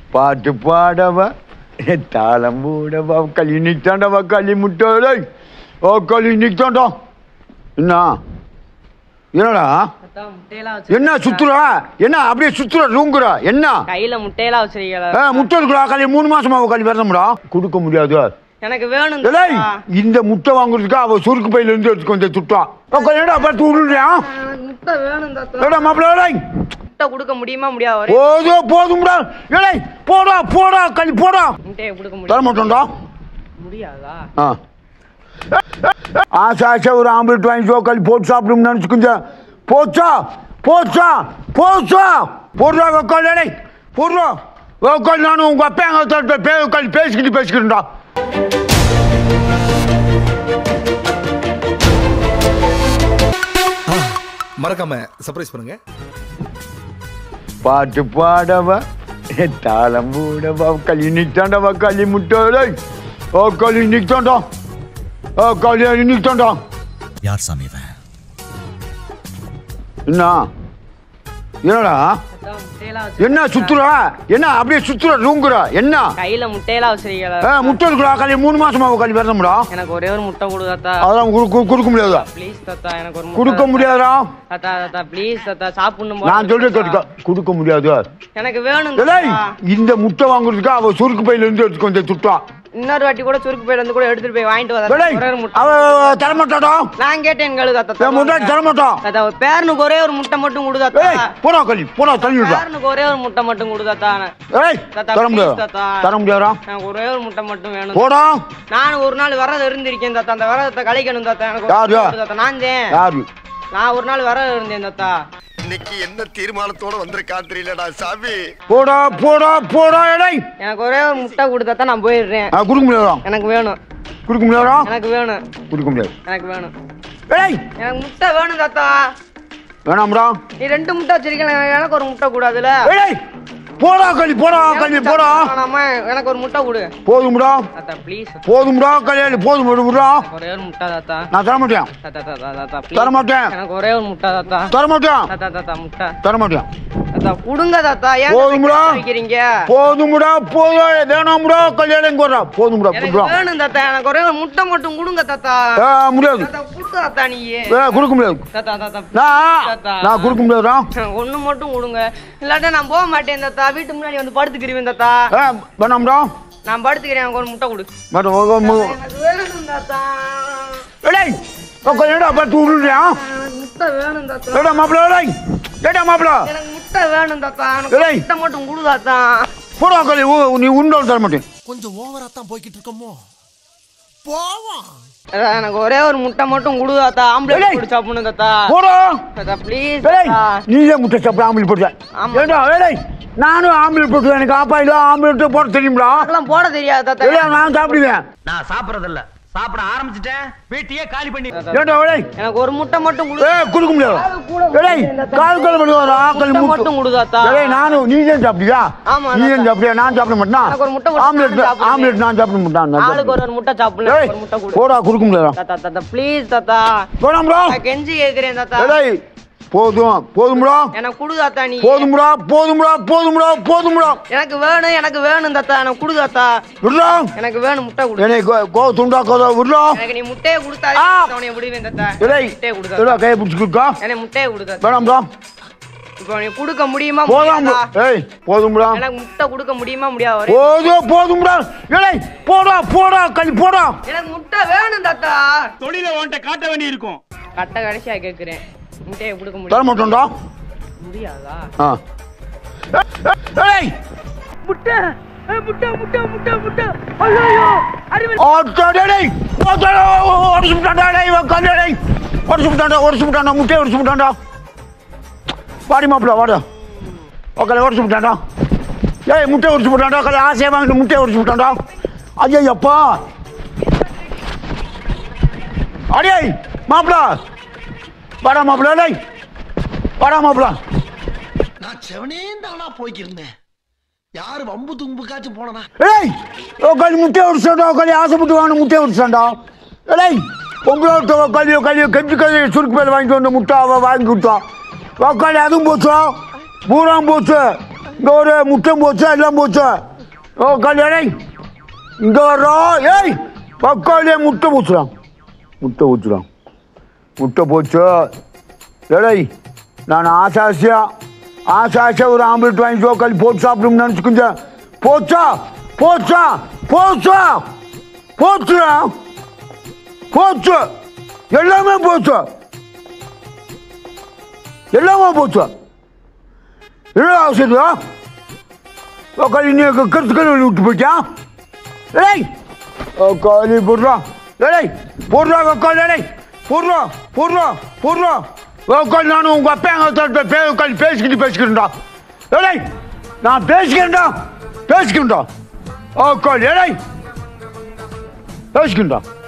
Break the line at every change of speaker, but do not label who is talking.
பாட்டு பாடவா தாளம் போடவா களி நிற்காண்டவா களி முட்டை ஓ களி நிற்காண்டா என்ன என்னடா
அதான் முட்டையெல்லாம் வச்சு
என்ன சுத்துற என்ன அப்படியே சுத்துற ரூங்குற என்ன
கையில முட்டையெல்லாம் வச்சிருக்கீங்களா
ஏ, முட்டை இருக்குடா களி மூணு மாசமா களி வரணும்டா கொடுக்க முடியாது
எனக்கு வேணும்
ஏய்,
தாத்தா.
இந்த முட்டை வாங்குறதுக்கு அவ சுருக்கு பையில இருந்து எடுத்து கொஞ்சம் துட்டா என்னடா பார்த்து விடுறியா
எனக்கு முட்டை வேணும் தாத்தா
ஏடா மாப்பிள்ள
முட்டை கொடுக்க முடியுமா முடியாது ஒரே
போதும் போதும்டா ஏடா போடா போடா களி போடா
முட்டையை கொடுக்க
தர
முடியும்
மாட்டோம்டா
முடியாதா
ஆ ஆசை ஆசை ஒரு ஆம்லெட் வாங்கிக்கோ களி போட்டு சாப்பிடும்னு நினச்சிக்குஞ்ச போச்சா போச்சா போச்சா போடுறா உக்கால் டேய் போடுறா உக்கால் நானும் உங்க அப்பா எங்க பே உட்காந்து பேசிக்கிட்டு பேசிக்கிட்டுடா
மறக்காம சர்ப்ரைஸ் பண்ணுங்க
பாட்டு பாடவா தாளம் போடவா களி நிற்காண்டவா களி முட்டை ஓ களி நிற்காண்டா ஓ களி நிற்காண்டா
யார் சாமி இவன்
என்ன என்னடா
அதான் முட்டையெல்லாம் வச்சு
என்ன சுத்துற என்ன அப்படியே சுத்துற ரூங்குற என்ன
கையில முட்டையெல்லாம் வச்சிருக்கீங்களா
ஏ, முட்டை இருக்குடா களி மூணு மாசமா களி வரணும்டா
எனக்கு ஒரே ஒரு முட்டை கொடு தாத்தா
அதான் குடு- குடு- கொடுக்க முடியாதா
ப்ளீஸ் தாத்தா எனக்கு ஒரு முட்டை
கொடுக்க
தாத்தா.
முடியாதா
தாத்தா தாத்தா ப்ளீஸ் தாத்தா சாப்பிடணும்
நான் சொல்றேன் கேட்டுக்க கொடுக்க முடியாது
எனக்கு வேணும்
ஏய்,
தாத்தா.
இந்த முட்டை வாங்குறதுக்கு அவ சுருக்கு பையில இருந்து எடுத்து கொஞ்சம் துட்டா
இன்னொரு வாட்டி கூட சுருக்கு போயிட்டு வந்து கூட எடுத்துட்டு போய் வாங்கிட்டு வா தாத்தா.
ஏய்,
ஒரே ஒரு முட்டை
அவ தரமாட்டாடா
நான் கேட்டேன் கேளு தாத்தா
என் முட்டை தரமாட்டான்
தாத்தா ஒரு பேரனுக்கு ஒரே ஒரு முட்டை மட்டும் கொடு தாத்தா
ஏய் போடா களி போடா தள்ளி விடுறா
பேரனுக்கு ஒரே ஒரு முட்டை மட்டும் கொடு தாத்தா
ஏய்
தாத்தா,
தர முடியாது
please தாத்தா.
தர முடியாதா
எனக்கு ஒரே ஒரு முட்டை மட்டும் வேணும்
போடா
நான் ஒரு நாள் விரதம் இருந்திருக்கேன் தாத்தா அந்த விரதத்தை கழிக்கணும் தாத்தா எனக்கு ஒரு
யாரு?
முட்டை கொடு தாத்தா நான் தான்
யாரு
நான் ஒரு நாள் விரதம் இருந்தேன் தாத்தா
இன்னைக்கு என்ன தீர்மானத்தோட வந்திருக்கான் தெரியலடா சாமி
போடா போடா போடா எடை
எனக்கு ஒரே ஒரு முட்டை கொடுத்தா தான் நான் போயிடுறேன்
ஆ, கொடுக்க முடியாதா
எனக்கு வேணும்
கொடுக்க முடியாதா
எனக்கு வேணும்
கொடுக்க முடியாது
எனக்கு வேணும்
ஏய்
எனக்கு முட்டை வேணும் தாத்தா
வேணாம்டா
நீ ரெண்டு முட்டை வச்சிருக்கேன் எனக்கு ஒரு முட்டை கூடாதுல
ஏய் போடா களி போடா களி போடா
வேணாமா எனக்கு ஒரு முட்டை கொடு
போதும்டா
தாத்தா ப்ளீஸ்
போதும்டா கல்யாணி போதும் விடுறா
ஒரே ஒரு முட்டை தாத்தா
நான் தர மாட்டேன்
தாத்தா தாத்தா தாத்தா
தர
please.
மாட்டேன்
எனக்கு ஒரே ஒரு முட்டை தாத்தா
தர மாட்டேன்
தாத்தா தாத்தா முட்டை
தர மாட்டேன்
தாத்தா கொடுங்க தாத்தா ஏன்
போதும்டா.
தாத்தா வைக்கிறீங்க
போதும்டா போதும் வேணாம்டா கல்யாணம் போடுறா போதும்டா
எனக்கு
கொடுறா
வேணும் தாத்தா எனக்கு ஒரே ஒரு முட்டை மட்டும் கொடுங்க தாத்தா
ஏ முடியாது
தாத்தா கொடுங்க தாத்தா நீ
ஏ கொடுக்க முடியாது
தாத்தா தாத்தா
நான்
தாத்தா.
நான் கொடுக்க முடியாதுடா
ஒண்ணு மட்டும் கொடுங்க இல்லாட்டா நான் போக மாட்டேன் தாத்தா வீட்டு முன்னாடி வந்து படுத்துக்கிறேன் தாத்தா
ஏ வேணாம்டா
நான் படுத்துக்கிறேன் எனக்கு ஒரு முட்டை கொடு
மேடம் ஓ, ஓ, ஓ.
எனக்கு வேணும் தாத்தா
ஏடேய் கல்யாணம் பார்த்து விடுறியா
எனக்கு முட்டை வேணும் தாத்தா
ஏடா மாப்பிள ஏடேய் ஏடா மாப்பிள
எனக்கு முட்டை வேணும் தாத்தா எனக்கு
ஏய்.
முட்டை மட்டும் கொடு தாத்தா
போடா கல்வி நீ உண்டோம் தர மாட்டேன்
கொஞ்சம் ஓவரா தான் போய்கிட்டு இருக்கோமோ போவோம்
அதான் எனக்கு ஒரே ஒரு முட்டை மட்டும் கொடு தாத்தா ஆம்பளை
ஏய்.
குடி சாப்பிடணும் தாத்தா
போடா
தாத்தா ப்ளீஸ்
ஏய்
தாத்தா
நீயே முட்டை சாப்பிட ஆம்பளை போட்டு
ஆமா.
ஏடா ஏடேய் நானும் ஆம்பளை போட்டு எனக்கு ஆப்பாயில ஆம்பளை போட தெரியும்டா
அதெல்லாம் போட தெரியாது தாத்தா
ஏடா நான் சாப்பிடுவேன்
நான் சாப்பிடறதில்ல சாப்பிட ஆரம்பிச்சிட்டேன் வீட்டையே காலி பண்ணி
ஏடா ஏடேய்
எனக்கு ஒரு முட்டை மட்டும் கொடு
ஏ கொடுக்க முடியாது ஏடேய் கால் கால் பண்ணி வர ஆக்கள்
முட்டை
முட்டை
மட்டும் கொடு தாத்தா
ஏய் நானும் நீ தான் சாப்பிட்டியா
ஆமா,
நீ
நான்
தான் சாப்பிட்டியா நான் சாப்பிட மாட்டேனா
எனக்கு ஒரு முட்டை கொடுத்து
ஆம்லெட்
நான் சாப்பிடுவேன்.
ஆம்லெட் நான் சாப்பிட மாட்டேன் நான்
ஆளுக்கு ஒரு ஒரு முட்டை சாப்பிடலாம்
ஏய்
ஒரு முட்டை கொடு
போடா கொடுக்க முடியாதா
தாத்தா தாத்தா ப்ளீஸ் தாத்தா
வேணாம்டா
நான் கெஞ்சி கேக்குறேன் தாத்தா
ஏடேய் போதும் போதும்டா
எனக்கு குடு தாத்தா நீ
போதும்டா போதும்டா போதும்டா போதும்டா
எனக்கு வேணும் எனக்கு வேணும் தாத்தா எனக்கு குடு தாத்தா
விடுறா
எனக்கு வேணும் முட்டை குடு
என்னை கோ கோ துண்டா கோதா விடுறா
எனக்கு நீ முட்டையை கொடுத்தா
ஆ.
உனைய விடுவேன் தாத்தா
ஏடேய்
முட்டையை கொடு
ஏடா
தாத்தா
கையை பிடிச்சி கொடுக்கா
எனக்கு முட்டையை கொடு தாத்தா
வேணாம்டா
இப்போ நீ கொடுக்க முடியுமா
போதாம்
முடியாதா?
ஏய் போதும்டா
எனக்கு முட்டை கொடுக்க முடியுமா முடியாது ஒரே
போதும் போதும்டா ஏடேய் போடா போடா களி போடா
எனக்கு முட்டை வேணும் தாத்தா
தொழில உன்கிட்ட காட்ட வேண்டி இருக்கும்
கட்ட கடைசியா கேக்குறேன் முட்டையை கொடுக்க
தர
முடியும்
மாட்டோம்டா
முடியாதா
ஆ ஏய்
முட்டை முட்டை முட்டை முட்டை முட்டை ஐயோ
ஓட்டடேய் ஓட்டடா ஓடிச்சு விட்டான்டா டேய் உட்காந்து டேய் ஓடிச்சு விட்டான்டா ஓடிச்சு விட்டான்டா முட்டையை ஓடிச்சு விட்டான்டா வாடி மாப்பிள வாடா உட்காந்து ஓடிச்சு விட்டான்டா ஏய் முட்டை ஓடிச்சு விட்டான்டா கலை ஆசையாக வாங்கிட்டு முட்டையை ஓடிச்சு விட்டான்டா ஐயோ அப்பா அடே மாப்பிள வாடா மாப்பிள டேய் வாடா மாப்பிள
நான் செவனே தானா போய்க்கிருந்தேன் யாரு வம்பு தும்புக்காச்சும் போனனா
ஏய் உட்காந்து முட்டையை ஓடிச்சாண்டா உட்காந்து ஆசைப்பட்டு வாங்கின முட்டையை ஓடிச்சாண்டா ஏய் பொம்பளை கல்வி கல்வி கெஞ்சி கல்வி சுருக்கு பேர் வாங்கிட்டு வந்த முட்டை அவள் வாங்கி கொடுத்தான் உட்காந்து அதுவும் போச்சா பூராம் போச்சு இங்க ஒரு முட்டை போச்சு எல்லாம் போச்சு ஓ கல்யாணி இங்க வர்றா ஏய் பக்காளியே முட்டை போச்சுடான் முட்டை போச்சுடான் முட்டை போச்சு ஏடை நான் ஆசை ஆசையா ஆசை ஆசையா ஒரு ஆம்லெட் வாங்கி சோக்காளி போட்டு சாப்பிடும்னு நினச்சிக்கிஞ்சேன் போச்சா போச்சா போச்சா போச்சுடா போச்சு எல்லாமே போச்சு எல்லாமே போச்சு என்ன அவசரா உக்காளி நீ கருத்து கழுவி விட்டு போயிட்டா ஏய் உக்காளி போடுறா ஏய் போடுறா உக்காளி ஏய் போடுறா போடுறா போடுறா உக்காளி நானும் உங்க அப்பா எங்க பே உட்காந்து பேசிக்கிட்டு பேசிக்கிறேன்டா ஏய் நான் பேசிக்கிறேன்டா பேசிக்கிறேன்டா உக்காளி ஏய் பேசிக்கிறேன்டா